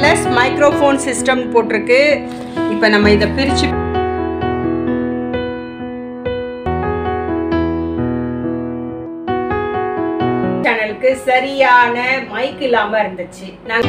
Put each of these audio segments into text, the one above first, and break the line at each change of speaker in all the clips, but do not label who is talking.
wireless microphone system போட்டிருக்கு இப்போ நம்ம இதை பிரித்து சேனலுக்கு சரியான மைக் இல்லாம இருந்துச்சு நாங்க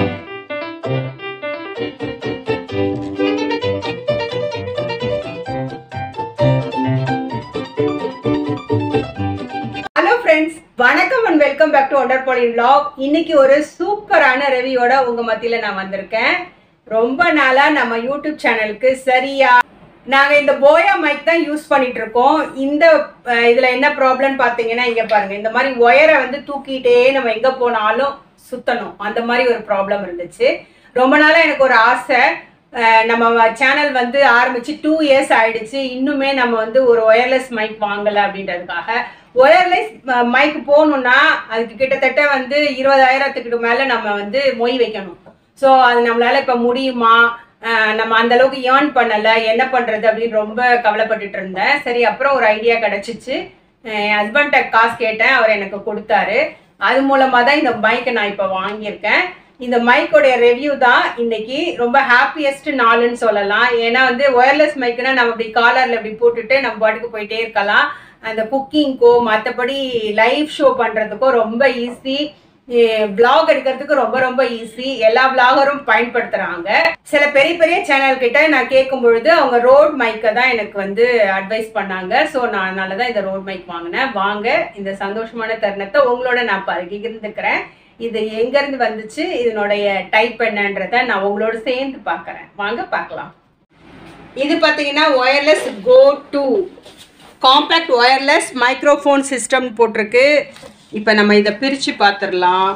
ஹலோ ஃப்ரெண்ட்ஸ் வணக்கம் and welcome back to wonder பாலின் vlog இன்னைக்கு ஒரு சூப்பரான ரெவியோட உங்க மத்தியில நான் வந்திருக்கேன் ரொம்ப நாளா நம்ம யூடியூப் சேனலுக்கு சரியா நாங்க இந்த போயா மைக் தான் யூஸ் பண்ணிட்டு இருக்கோம் இந்த அஹ், இதுல என்ன ப்ராப்ளம் பாத்தீங்கன்னா இங்க பாருங்க இந்த மாதிரி ஒயரை வந்து தூக்கிட்டே நம்ம எங்க போனாலும் சுத்தணும் அந்த மாதிரி ஒரு ப்ராப்ளம் இருந்துச்சு ரொம்ப நாளா எனக்கு ஒரு ஆசை அஹ், நம்ம சேனல் வந்து ஆரம்பிச்சு டூ இயர்ஸ் ஆயிடுச்சு இன்னுமே நம்ம வந்து ஒரு ஒயர்லெஸ் மைக் வாங்கல அப்படின்றதுக்காக ஒயர்லெஸ் மைக் போகணும்னா அதுக்கு கிட்டத்தட்ட வந்து இருபதாயிரத்துக்கு மேல நம்ம வந்து மொய் வைக்கணும் ஸோ அது நம்மளால இப்ப முடியுமா அஹ், நம்ம அந்த அளவுக்கு ஏர்ன் பண்ணல என்ன பண்றது அப்படின்னு ரொம்ப கவலைப்பட்டுட்டு இருந்தேன் சரி அப்புறம் ஒரு ஐடியா கிடைச்சிச்சு என் ஹஸ்பண்ட காசு கேட்டேன் அவர் எனக்கு கொடுத்தாரு அது மூலமா தான் இந்த மைக்கை நான் இப்போ வாங்கியிருக்கேன் இந்த மைக்கோடைய ரிவ்யூ தான் இன்னைக்கு ரொம்ப ஹாப்பியஸ்ட் நாளுன்னு சொல்லலாம் ஏன்னா வந்து ஒயர்லெஸ் மைக்குனா நம்ம இப்படி காலர்ல இப்படி போட்டுட்டு நம்ம பாட்டுக்கு போயிட்டே இருக்கலாம் அந்த குக்கிங்க்கோ மற்றபடி லைவ் ஷோ பண்ணுறதுக்கோ ரொம்ப ஈஸி vlog எடுக்கிறதுக்கு ரொம்ப ரொம்ப ஈஸி எல்லா vloggeரும் பயன்படுத்துறாங்க சில பெரிய பெரிய சேனல் கிட்ட நான் கேட்கும் பொழுது அவங்க ரோட் மைக்கை தான் எனக்கு வந்து அட்வைஸ் பண்ணாங்க ஸோ நான் அதனால தான் இந்த ரோட் மைக் வாங்கினேன் வாங்க இந்த சந்தோஷமான தருணத்தை உங்களோட நான் பகிர்ந்துக்கிறேன் இது எங்கேருந்து வந்துச்சு இதனுடைய டைப் என்னன்றதை நான் உங்களோட சேர்ந்து பார்க்குறேன் வாங்க பார்க்கலாம் இது பார்த்தீங்கன்னா wireless go two compact wireless microphone system போட்டிருக்கு இப்போ நம்ம இதை பிரித்து பார்த்துடலாம்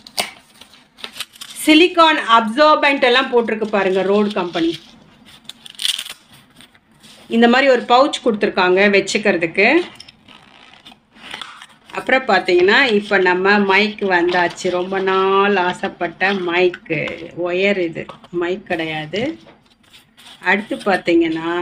சிலிகான் அப்சார்பண்ட் எல்லாம் போட்டிருக்கு பாருங்க ரோடு கம்பெனி இந்த மாதிரி ஒரு பவுச் கொடுத்துருக்காங்க வச்சுக்கிறதுக்கு அப்புறம் பார்த்தீங்கன்னா இப்போ நம்ம மைக் வந்தாச்சு ரொம்ப நாள் ஆசைப்பட்ட மைக்கு ஒயர் இது மைக் கிடையாது அடுத்து பார்த்தீங்கன்னா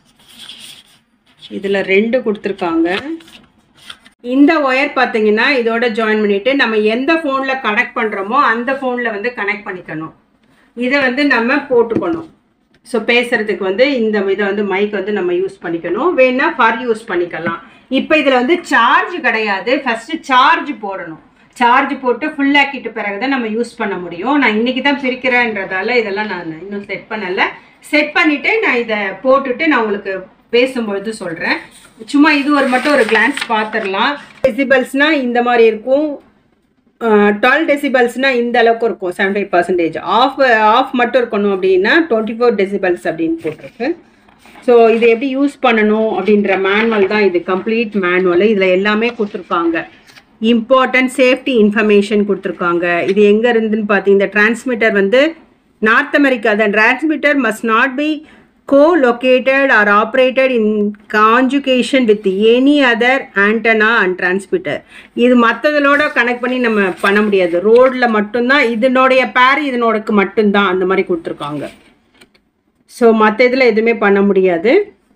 இதில் ரெண்டு கொடுத்துருக்காங்க இந்த ஒயர் பார்த்தீங்கன்னா இதோட ஜாயின் பண்ணிட்டு நம்ம எந்த ஃபோனில் கனெக்ட் பண்ணுறோமோ அந்த ஃபோனில் வந்து கனெக்ட் பண்ணிக்கணும் இதை வந்து நம்ம போட்டுக்கணும் ஸோ பேசுறதுக்கு வந்து இந்த இதை வந்து மைக் வந்து நம்ம யூஸ் பண்ணிக்கணும் வேணா ஃபார் யூஸ் பண்ணிக்கலாம் இப்போ இதில் வந்து சார்ஜ் கிடையாது ஃபஸ்ட்டு சார்ஜ் போடணும் சார்ஜ் போட்டு ஃபுல் ஆக்கிட்ட பிறகு தான் நம்ம யூஸ் பண்ண முடியும் நான் இன்னைக்கு தான் பிரிக்கிறேன்றதால இதெல்லாம் நான் இன்னும் செட் பண்ணலை செட் பண்ணிவிட்டு நான் இதை போட்டுட்டு நான் உங்களுக்கு பேசும்பொழுது சொல்கிறேன் சும்மா இது ஒரு மட்டும் ஒரு கிளான்ஸ் பார்த்துடலாம் டெசிபல்ஸ்னால் இந்த மாதிரி இருக்கும் டுவெல் டெசிபல்ஸ்னால் இந்த அளவுக்கு இருக்கும் seventy five percentage off off மட்டும் இருக்கணும் அப்படின்னா டுவெண்ட்டி ஃபோர் டெசிபல்ஸ் அப்படின்னு போட்டிருக்கு ஸோ இது எப்படி யூஸ் பண்ணணும் அப்படின்ற மேனுவல் தான் இது கம்ப்ளீட் மேனுவல் இதில் எல்லாமே கொடுத்துருக்காங்க இம்பார்ட்டன்ட் சேஃப்டி இன்ஃபர்மேஷன் கொடுத்துருக்காங்க இது எங்கே இருந்துன்னு பார்த்தீங்க இந்த டிரான்ஸ்மிட்டர் வந்து North America the transmitter must not be co-located or operated in conjugation with any other antenna and transmitter இது மற்றதோட கனெக்ட் பண்ணி நம்ம பண்ண முடியாது ரோடில் மட்டும்தான் இதனுடைய பேர் இதனோடக்கு மட்டும்தான் அந்த மாதிரி கொடுத்துருக்காங்க ஸோ மற்ற இதில் எதுவுமே பண்ண முடியாது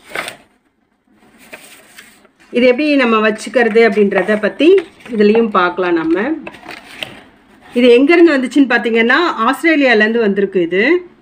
இது எப்படி நம்ம வச்சுக்கிறது அப்படின்றத பற்றி இதுலேயும் பார்க்கலாம் நம்ம இது எங்கேருந்து வந்துச்சுன்னு பார்த்தீங்கன்னா ஆஸ்திரேலியாலேருந்து வந்திருக்கு இது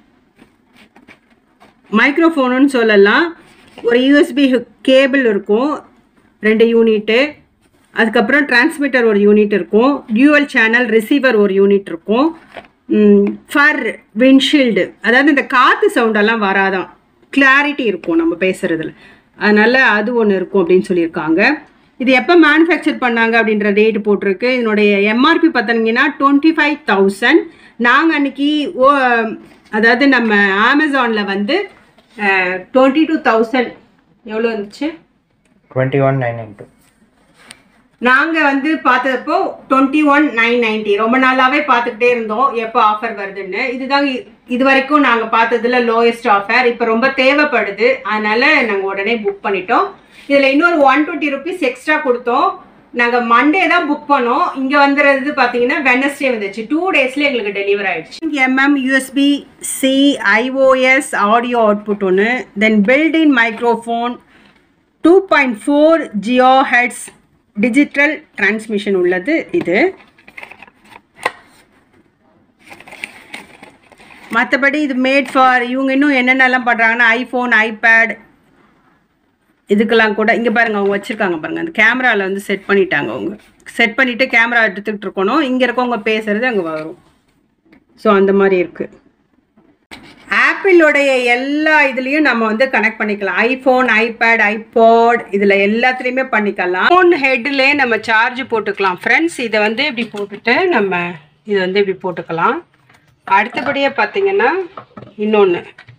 மைக்ரோஃபோனுன்னு சொல்லலாம் ஒரு யூஎஸ்பி கேபிள் இருக்கும் ரெண்டு யூனிட்டு அதுக்கப்புறம் டிரான்ஸ்மிட்டர் ஒரு யூனிட் இருக்கும் டியூவல் சேனல் ரிசீவர் ஒரு யூனிட் இருக்கும் ஃபர் விண்ட்ஷீல்டு அதாவது இந்த காற்று சவுண்டெல்லாம் வராதான் கிளாரிட்டி இருக்கும் நம்ம பேசுகிறதுல அதனால் அது ஒன்று இருக்கும் அப்படின்னு சொல்லியிருக்காங்க இது எப்போ மேனுஃபேக்சர் பண்ணாங்க அப்படின்ற ரேட் போட்டிருக்கு இதனுடைய எம்ஆர்பி பார்த்தீங்கன்னா டுவெண்ட்டி ஃபைவ் தௌசண்ட் நாங்கள் அன்னைக்கு ஓ அதாவது நம்ம அமேசானில் வந்து டுவெண்ட்டி டூ தௌசண்ட் எவ்வளோ இருந்துச்சு
twenty one nine nine two
நாங்கள் வந்து பார்த்தப்போ டுவெண்ட்டி ஒன் நைன் நைன்ட்டி ரொம்ப நாளாகவே பார்த்துக்கிட்டே இருந்தோம் எப்போ ஆஃபர் வருதுன்னு இதுதான் இ- இது வரைக்கும் நாங்கள் பார்த்ததுல லோயஸ்ட் ஆஃபர் இப்போ ரொம்ப தேவைப்படுது அதனால நாங்கள் உடனே புக் பண்ணிட்டோம் இதில் இன்னொரு ஒன் டுவெண்ட்டி ருபீஸ் எக்ஸ்ட்ரா கொடுத்தோம் நாங்கள் மண்டே தான் புக் பண்ணோம் இங்கே வந்துடுறது பார்த்தீங்கன்னா வெனஸ்டே வந்துச்சு டூ டேஸில் எங்களுக்கு டெலிவர் ஆயிடுச்சு mm USB C iOS audio output ஒன்று then built in microphone two point four gigahertz digital transmission உள்ளது இது மற்றபடி இது மேட் ஃபார் இவங்க இன்னும் என்னென்னலாம் பண்ணுறாங்கன்னா ஐஃபோன் ஐபேட் இதுக்கெல்லாம் கூட இங்கே பாருங்க அவங்க வச்சுருக்காங்க பாருங்க அந்த கேமராவில் வந்து செட் பண்ணிட்டாங்க அவங்க செட் பண்ணிவிட்டு கேமரா எடுத்துக்கிட்டு இருக்கணும் இங்கே இருக்கவங்க பேசுறது அங்கே வரும் ஸோ அந்த மாதிரி இருக்குது ஆப்பிளோடைய எல்லா இதுலேயும் நம்ம வந்து கனெக்ட் பண்ணிக்கலாம் ஐஃபோன் ஐபேட் ஐபாட் இதில் எல்லாத்துலேயுமே பண்ணிக்கலாம் ஃபோன் ஹெட்லேயே நம்ம சார்ஜ் போட்டுக்கலாம் ஃப்ரெண்ட்ஸ் இதை வந்து இப்படி போட்டுட்டு நம்ம இதை வந்து இப்படி போட்டுக்கலாம் அடுத்தபடியாக பார்த்தீங்கன்னா இன்னொன்று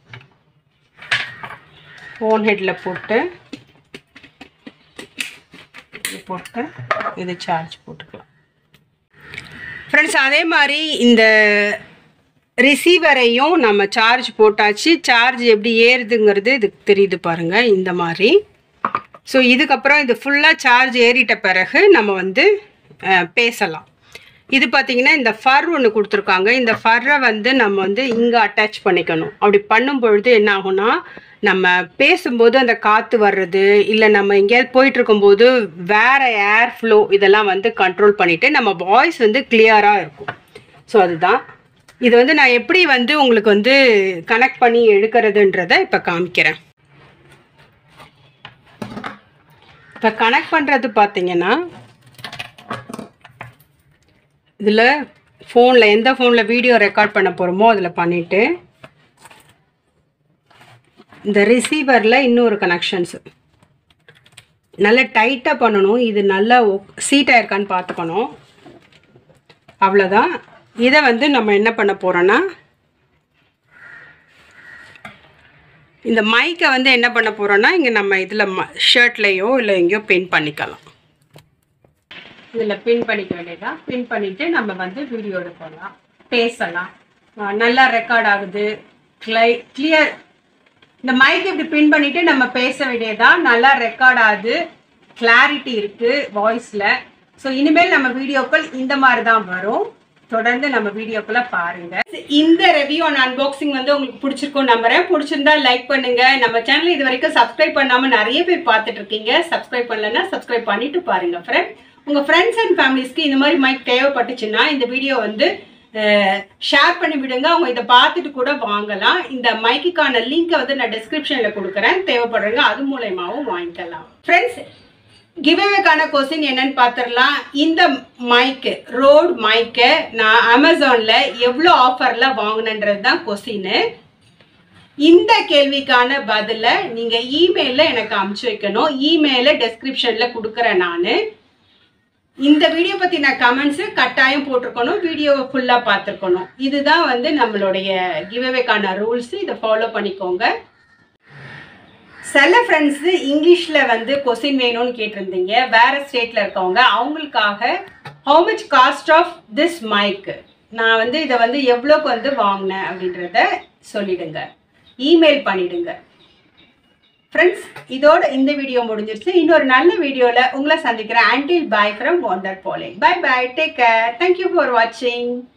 ஃபோன் ஹெட்டில் போட்டு இது போட்டு இது சார்ஜ் போட்டுக்கலாம் ஃப்ரெண்ட்ஸ் அதே மாதிரி இந்த ரிசீவரையும் நம்ம சார்ஜ் போட்டாச்சு சார்ஜ் எப்படி ஏறுதுங்கிறது இதுக்கு தெரியுது பாருங்க இந்த மாதிரி ஸோ இதுக்கப்புறம் இது ஃபுல்லாக சார்ஜ் ஏறிட்ட பிறகு நம்ம வந்து அஹ், பேசலாம் இது பார்த்தீங்கன்னா இந்த ஃபர் ஒன்று கொடுத்துருக்காங்க இந்த ஃபர்ரை வந்து நம்ம வந்து இங்கே அட்டாச் பண்ணிக்கணும் அப்படி பண்ணும் பொழுது என்ன ஆகும்னா நம்ம பேசும்போது அந்த காற்று வர்றது இல்லை நம்ம எங்கேயாவது போயிட்டு இருக்கும்போது வேற ஏர் ஃப்ளோ இதெல்லாம் வந்து கண்ட்ரோல் பண்ணிட்டு நம்ம வாய்ஸ் வந்து கிளியராக இருக்கும் ஸோ அதுதான் இது வந்து நான் எப்படி வந்து உங்களுக்கு வந்து கனெக்ட் பண்ணி எடுக்கிறதுன்றத இப்போ காமிக்கிறேன் இப்போ கனெக்ட் பண்ணுறது பார்த்தீங்கன்னா இதில் ஃபோனில் எந்த ஃபோனில் வீடியோ ரெக்கார்ட் பண்ண போகிறோமோ அதில் பண்ணிவிட்டு இந்த ரிசீவரில் இன்னொரு கனெக்ஷன்ஸு நல்லா டைட்டாக பண்ணணும் இது நல்லா சீட்டாக இருக்கான்னு பார்த்துக்கணும் அவ்வளோதான் இதை வந்து நம்ம என்ன பண்ண போகிறோன்னா இந்த மைக்கை வந்து என்ன பண்ண போகிறோன்னா இங்கே நம்ம இதில் ம ஷர்ட்லேயோ இல்லை எங்கேயோ பின் பண்ணிக்கலாம் இதில் பின் பண்ணிக்க வேண்டியதான் பின் பண்ணிவிட்டு நம்ம வந்து வீடியோ எடுக்கலாம் பேசலாம் அஹ் நல்லா ரெக்கார்ட் ஆகுது கிளை கிளியர் இந்த மைக் இப்படி பின் பண்ணிட்டு நம்ம பேச வேண்டியதான் நல்லா ரெக்கார்ட் ஆகுது கிளாரிட்டி இருக்கு வாய்ஸ்ல ஸோ இனிமேல் நம்ம வீடியோக்கள் இந்த மாதிரி தான் வரும் தொடர்ந்து நம்ம வீடியோக்குள்ள பாருங்க இந்த ரிவ்யூ அண்ட் அன்பாக்சிங் வந்து உங்களுக்கு பிடிச்சிருக்கும் நம்புறேன் பிடிச்சிருந்தா லைக் பண்ணுங்க நம்ம சேனல் இது வரைக்கும் சப்ஸ்கிரைப் பண்ணாம நிறைய பேர் பார்த்துட்டு இருக்கீங்க சப்ஸ்கிரைப் பண்ணலன்னா சப்ஸ்கிரைப் பண்ணிட்டு பாருங்க ஃப்ரெண்ட் உங்க ஃப்ரெண்ட்ஸ் அண்ட் ஃபேமிலிஸ்க்கு இந்த மாதிரி மைக் தேவைப்பட்டுச்சுன்னா இந்த வீடியோ வந்து ஷேர் பண்ணி விடுங்க அவங்க இதை பார்த்துட்டு கூட வாங்கலாம் இந்த மைக்குக்கான லிங்கை வந்து நான் டிஸ்கிரிப்ஷனில் கொடுக்குறேன் தேவைப்படுறவங்க அது மூலயமாவும் வாங்கிக்கலாம் ஃப்ரெண்ட்ஸ் கிவ்அவேக்கான கொஸ்டின் என்னன்னு பார்த்துடலாம் இந்த மைக்கு ரோட் மைக்கை நான் அமேசானில் எவ்வளோ ஆஃபரில் வாங்கினன்றது தான் கொஸ்டின் இந்த கேள்விக்கான பதிலை நீங்கள் இமெயிலில் எனக்கு அமுச்சு வைக்கணும் இமெயிலை டெஸ்கிரிப்ஷனில் கொடுக்குறேன் நான் இந்த வீடியோ பற்றின கமெண்ட்ஸு கட்டாயம் போட்டிருக்கணும் வீடியோவை ஃபுல்லாக பார்த்துருக்கணும் இதுதான் வந்து நம்மளுடைய கிவ்அவேக்கான ரூல்ஸ் இதை ஃபாலோ பண்ணிக்கோங்க சில ஃப்ரெண்ட்ஸு இங்கிலீஷில் வந்து கொஸ்டின் வேணும்னு கேட்டிருந்தீங்க வேறு ஸ்டேட்டில் இருக்கவங்க அவங்களுக்காக how much cost of this mic நான் வந்து இதை வந்து எவ்வளோக்கு வந்து வாங்கினேன் அப்படின்றத சொல்லிடுங்க இமெயில் பண்ணிடுங்க ஃப்ரெண்ட்ஸ் இதோட இந்த வீடியோ முடிஞ்சிருச்சு இன்னொரு நல்ல வீடியோவில் உங்களை சந்திக்கிறேன் until bye from wonder bowling bye bye take care thank you for வாட்சிங்